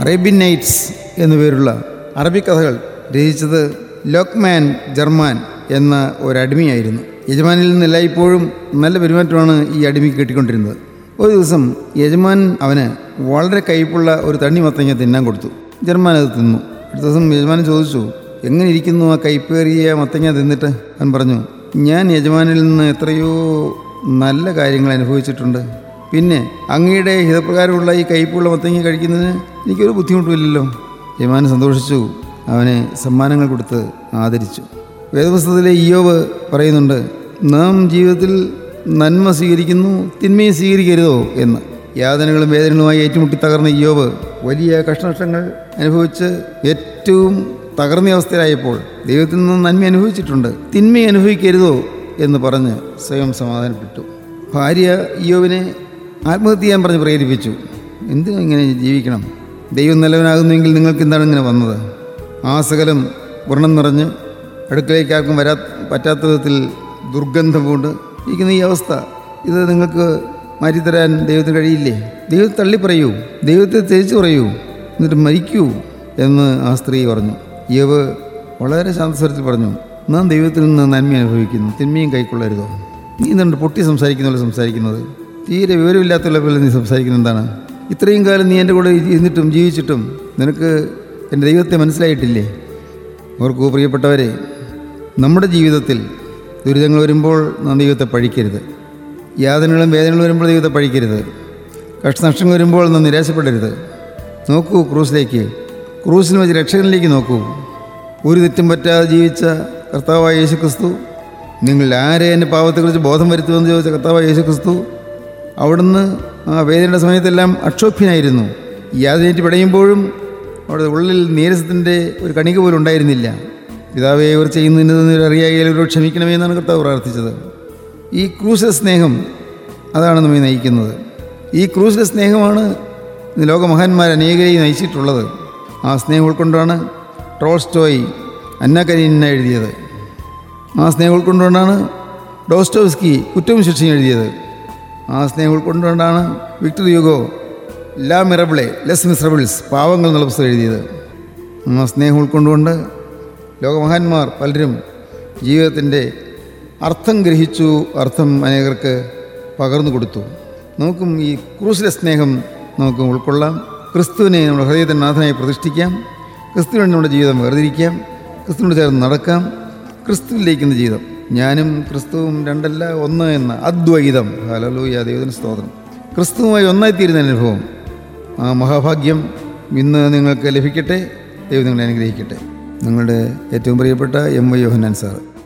Arabian nights എന്നു പേരുള്ള അറബി കഥകൾ രചിച്ചത് ലോക്മാൻ ജർമാൻ എന്ന ഒരടിമയായിരുന്നു യജമാനിൽ നിന്ന് എല്ലായ്പ്പോഴും നല്ല പെരുമാറ്റമാണ് ഈ അടിമയ്ക്ക് കിട്ടിക്കൊണ്ടിരുന്നത് ഒരു ദിവസം യജമാൻ അവന് വളരെ കയ്പുള്ള ഒരു തണ്ണി മത്തങ്ങ തിന്നാൻ കൊടുത്തു ജർമാൻ അത് തിന്നു അടുത്ത ദിവസം യജമാനൻ ചോദിച്ചു എങ്ങനെ ഇരിക്കുന്നു ആ കയ്പേറിയ മത്തങ്ങ തിന്നിട്ട് അവൻ പറഞ്ഞു ഞാൻ യജമാനിൽ നിന്ന് എത്രയോ നല്ല കാര്യങ്ങൾ അനുഭവിച്ചിട്ടുണ്ട് പിന്നെ അങ്ങയുടെ ഹിതപ്രകാരമുള്ള ഈ കയ്പുള്ള മത്തങ്ങ കഴിക്കുന്നതിന് എനിക്കൊരു ബുദ്ധിമുട്ടുമില്ലല്ലോ യജമാനൻ സന്തോഷിച്ചു അവനെ സമ്മാനങ്ങൾ കൊടുത്ത് ആദരിച്ചു വേദപുസ്തകത്തിലെ ഇയോവ് പറയുന്നുണ്ട് നാം ജീവിതത്തിൽ നന്മ സ്വീകരിക്കുന്നു തിന്മയും സ്വീകരിക്കരുതോ എന്ന് യാതനകളും വേദനകളുമായി ഏറ്റുമുട്ടി തകർന്ന ഇയോവ് വലിയ കഷ്ടനഷ്ടങ്ങൾ അനുഭവിച്ച് ഏറ്റവും തകർന്ന അവസ്ഥയിലായപ്പോൾ ദൈവത്തിൽ നിന്ന് നന്മ അനുഭവിച്ചിട്ടുണ്ട് തിന്മ അനുഭവിക്കരുതോ എന്ന് പറഞ്ഞ് സ്വയം സമാധാനപ്പെട്ടു ഭാര്യ ഇയോവിനെ ആത്മഹത്യ ചെയ്യാൻ പറഞ്ഞ് പ്രേരിപ്പിച്ചു എന്തിനും ഇങ്ങനെ ജീവിക്കണം ദൈവം നല്ലവനാകുന്നുവെങ്കിൽ നിങ്ങൾക്ക് എന്താണ് ഇങ്ങനെ വന്നത് ആ സകലം വ്രണം നിറഞ്ഞ് അടുക്കളയ്ക്ക് ആർക്കും വരാ പറ്റാത്ത വിധത്തിൽ ദുർഗന്ധം കൊണ്ട് ഇരിക്കുന്ന ഈ അവസ്ഥ ഇത് നിങ്ങൾക്ക് മാറ്റിത്തരാൻ ദൈവത്തിന് കഴിയില്ലേ ദൈവത്തെ തള്ളി പറയൂ ദൈവത്തെ തേച്ച് പറയൂ എന്നിട്ട് മരിക്കൂ എന്ന് ആ സ്ത്രീ പറഞ്ഞു യവ് വളരെ ശാന്തസ്വരത്തിൽ പറഞ്ഞു നാം ദൈവത്തിൽ നിന്ന് നന്മ അനുഭവിക്കുന്നു തിന്മയും കൈക്കൊള്ളരുതോ നീ എന്തുണ്ട് പൊട്ടി സംസാരിക്കുന്ന പോലെ സംസാരിക്കുന്നത് തീരെ വിവരമില്ലാത്തുള്ള പോലെ നീ സംസാരിക്കുന്നത് എന്താണ് ഇത്രയും കാലം നീ എൻ്റെ കൂടെ ഇരുന്നിട്ടും ജീവിച്ചിട്ടും നിനക്ക് എൻ്റെ ദൈവത്തെ മനസ്സിലായിട്ടില്ലേ ഓർക്കൂ പ്രിയപ്പെട്ടവരെ നമ്മുടെ ജീവിതത്തിൽ ദുരിതങ്ങൾ വരുമ്പോൾ നാം ദൈവത്തെ പഴിക്കരുത് യാതനകളും വേദനകളും വരുമ്പോൾ ദൈവത്തെ പഴിക്കരുത് കഷ്ടനഷ്ടങ്ങൾ വരുമ്പോൾ നാം നിരാശപ്പെടരുത് നോക്കൂ ക്രൂസിലേക്ക് ക്രൂസിന് വെച്ച് രക്ഷകനിലേക്ക് നോക്കൂ ഒരു തെറ്റും പറ്റാതെ ജീവിച്ച കർത്താവായ യേശു ക്രിസ്തു നിങ്ങൾ ആരെ എൻ്റെ പാവത്തെക്കുറിച്ച് ബോധം വരുത്തുമെന്ന് ചോദിച്ച കർത്താവായ യേശു ക്രിസ്തു അവിടുന്ന് ആ വേദനയുടെ സമയത്തെല്ലാം അക്ഷോഭ്യനായിരുന്നു യാതനേറ്റ് പടയുമ്പോഴും അവിടെ ഉള്ളിൽ നീരസത്തിൻ്റെ ഒരു കണിക പോലും ഉണ്ടായിരുന്നില്ല പിതാവെ ഇവർ ചെയ്യുന്നതിന് അറിയായാൽ ഇവരോട് ക്ഷമിക്കണമേ എന്നാണ് കർത്താവ് പ്രാർത്ഥിച്ചത് ഈ ക്രൂസിലെ സ്നേഹം അതാണ് നമ്മെ നയിക്കുന്നത് ഈ ക്രൂസിലെ സ്നേഹമാണ് ഇന്ന് ലോകമഹാന്മാർ അനേകരെയും നയിച്ചിട്ടുള്ളത് ആ സ്നേഹം ഉൾക്കൊണ്ടാണ് ടോൾസ്റ്റോയ് അന്ന കരീന എഴുതിയത് ആ സ്നേഹം ഉൾക്കൊണ്ടുകൊണ്ടാണ് ഡോസ്റ്റോവ്സ്കി കുറ്റവും ശിക്ഷയും എഴുതിയത് ആ സ്നേഹം ഉൾക്കൊണ്ടുകൊണ്ടാണ് വിക്ടർ യുഗോ ലാ മിറബിളെ ലെസ് മിസ്റബിൾസ് പാവങ്ങൾ എന്നുള്ള പുസ്തകം എഴുതിയത് ആ സ്നേഹം ഉൾക്കൊണ്ടുകൊണ്ട് ലോകമഹാന്മാർ പലരും ജീവിതത്തിൻ്റെ അർത്ഥം ഗ്രഹിച്ചു അർത്ഥം അനേകർക്ക് പകർന്നു കൊടുത്തു നമുക്കും ഈ ക്രൂസിലെ സ്നേഹം നമുക്ക് ഉൾക്കൊള്ളാം ക്രിസ്തുവിനെ നമ്മുടെ ഹൃദയത്തിൻ്റെ നാഥനായി പ്രതിഷ്ഠിക്കാം ക്രിസ്തുവിന് നമ്മുടെ ജീവിതം വേർതിരിക്കാം ക്രിസ്തുവിനോട് ചേർന്ന് നടക്കാം ക്രിസ്തുവിലേക്കുന്ന ജീവിതം ഞാനും ക്രിസ്തുവും രണ്ടല്ല ഒന്ന് എന്ന അദ്വൈതം ഹലലൂയ ദൈവത്തിന് സ്തോത്രം ക്രിസ്തുവുമായി ഒന്നായിത്തീരുന്ന അനുഭവം ആ മഹാഭാഗ്യം ഇന്ന് നിങ്ങൾക്ക് ലഭിക്കട്ടെ ദൈവം നിങ്ങളെ അനുഗ്രഹിക്കട്ടെ നിങ്ങളുടെ ഏറ്റവും പ്രിയപ്പെട്ട എം വൈ യോഹന്നാൻ സാറ്